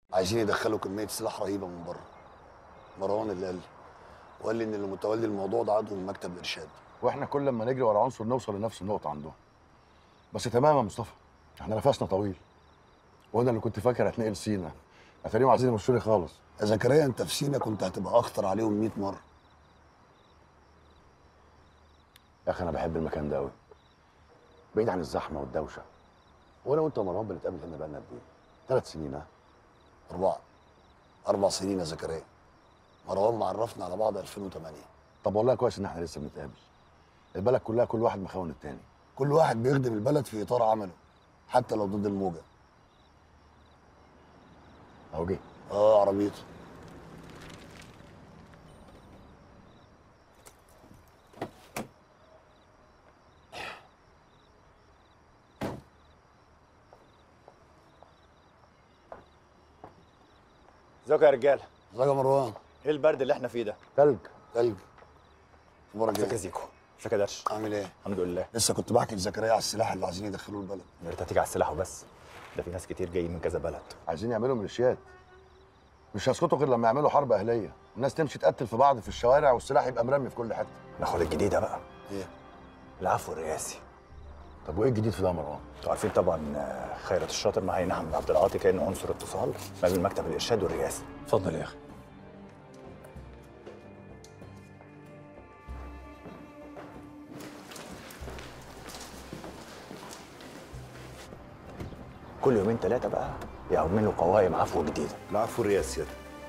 عايزين يدخلوا كميه سلاح رهيبه من بره مروان اللي قال لي وقال لي ان اللي متولي الموضوع ده عضو من مكتب الارشاد واحنا كل لما نجري ورا عنصر نوصل لنفس النقطه عندهم بس تمام يا مصطفى احنا نفسنا طويل وانا اللي كنت فاكر هتنقل سينا اتاريهم عايزين يمشوني خالص يا زكريا انت في سينا كنت هتبقى اخطر عليهم 100 مره يا اخي انا بحب المكان ده قوي بعيد عن الزحمه والدوشه وانا وانت ومروان بنتقابل هنا بقالنا قد ايه؟ ثلاث سنين ها اربعه اربع سنين يا زكريا مروان معرفنا على بعض 2008 طب والله كويس ان احنا لسه بنتقابل البلد كلها كل واحد مخون التاني كل واحد بيخدم البلد في اطار عمله حتى لو ضد الموجه اهو جه اه عربيته ازيكم يا رجاله ازيك يا مروان ايه البرد اللي احنا فيه ده تلج تلج اخبارك ازيك يا ايه زيكو ازيك يا درش عامل ايه الحمد لله لسه كنت بحكي لزكريا على السلاح اللي عايزين يدخلوه البلد يا ريت هتيجي على السلاح وبس ده في ناس كتير جايين من كذا بلد عايزين يعملوا ميليشيات مش هيسكتوا غير لما يعملوا حرب اهليه الناس تمشي تقتل في بعض في الشوارع والسلاح يبقى مرمي في كل حته ناخد الجديده بقى ايه العفو الرئاسي طب وايه الجديد في ده يا مروان انتوا عارفين طبعا آه، خيرت الشاطر معايا احمد عبد العاطي كان عنصر اتصال ما بين مكتب الارشاد والرئاسه اتفضل يا اخي كل يومين ثلاثه بقى يعملوا قوائم عفو جديده العفو الرئاسي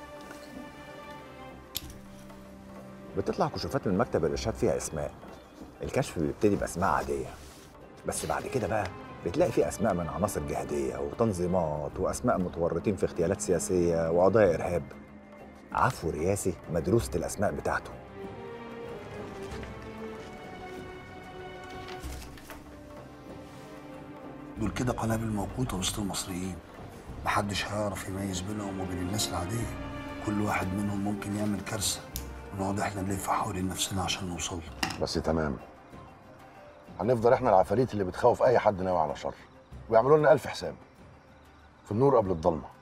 بتطلع كشوفات من مكتب الارشاد فيها اسماء الكشف بيبتدي باسماء عاديه بس بعد كده بقى بتلاقي في اسماء من عناصر جهاديه وتنظيمات واسماء متورطين في اغتيالات سياسيه وقضايا ارهاب عفو رئاسي مدروسه الاسماء بتاعته دول كده قنابل موقوته وسط المصريين محدش هيعرف يميز بينهم وبين الناس العاديه كل واحد منهم ممكن يعمل كارثه ونقعد احنا نلف حوالين نفسنا عشان نوصل له بس تمام هنفضل احنا العفاريت اللي بتخوف اي حد ناوي على شر ويعملوا لنا الف حساب في النور قبل الضلمه